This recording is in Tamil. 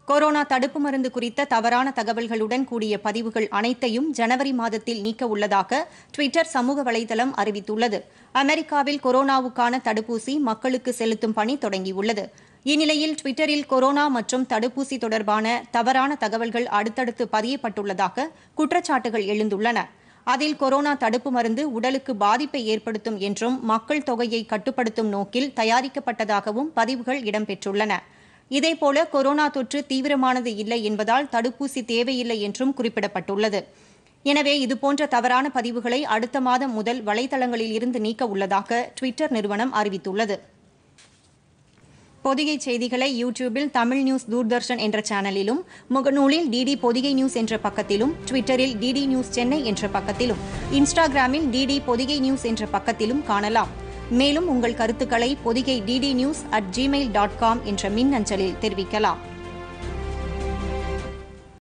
கொரோனா தடுப்பு மருந்து குறித்த தவறான தகவல்களுடன் கூடிய பதிவுகள் அனைத்தையும் ஜனவரி மாதத்தில் நீக்க உள்ளதாக டுவிட்டர் சமூக வலைதளம் அறிவித்துள்ளது அமெரிக்காவில் கொரோனாவுக்கான தடுப்பூசி மக்களுக்கு செலுத்தும் பணி தொடங்கியுள்ளது இந்நிலையில் டுவிட்டரில் கொரோனா மற்றும் தடுப்பூசி தொடர்பான தவறான தகவல்கள் அடுத்தடுத்து பதியப்பட்டுள்ளதாக குற்றச்சாட்டுகள் எழுந்துள்ளன அதில் கொரோனா தடுப்பு மருந்து உடலுக்கு பாதிப்பை ஏற்படுத்தும் என்றும் மக்கள் தொகையை கட்டுப்படுத்தும் நோக்கில் தயாரிக்கப்பட்டதாகவும் பதிவுகள் இடம்பெற்றுள்ளன இதேபோல கொரோனா தொற்று தீவிரமானது இல்லை என்பதால் தடுப்பூசி தேவையில்லை என்றும் குறிப்பிடப்பட்டுள்ளது எனவே இதுபோன்ற தவறான பதிவுகளை அடுத்த மாதம் முதல் வலைதளங்களில் இருந்து நீக்க உள்ளதாக டுவிட்டர் நிறுவனம் அறிவித்துள்ளது பொதிகை செய்திகளை யூடியூபில் தமிழ் நியூஸ் தூர்தர்ஷன் என்ற சேனலிலும் முகநூலில் டிடி பொதிகை நியூஸ் என்ற பக்கத்திலும் ட்விட்டரில் டிடி நியூஸ் சென்னை என்ற பக்கத்திலும் இன்ஸ்டாகிராமில் டிடி பொதிகை நியூஸ் என்ற பக்கத்திலும் காணலாம் மேலும் உங்கள் கருத்துக்களை Podhigai DD news at Gmail dot com என்ற மின் அஞ்சலில் தெரிவிக்கலாம்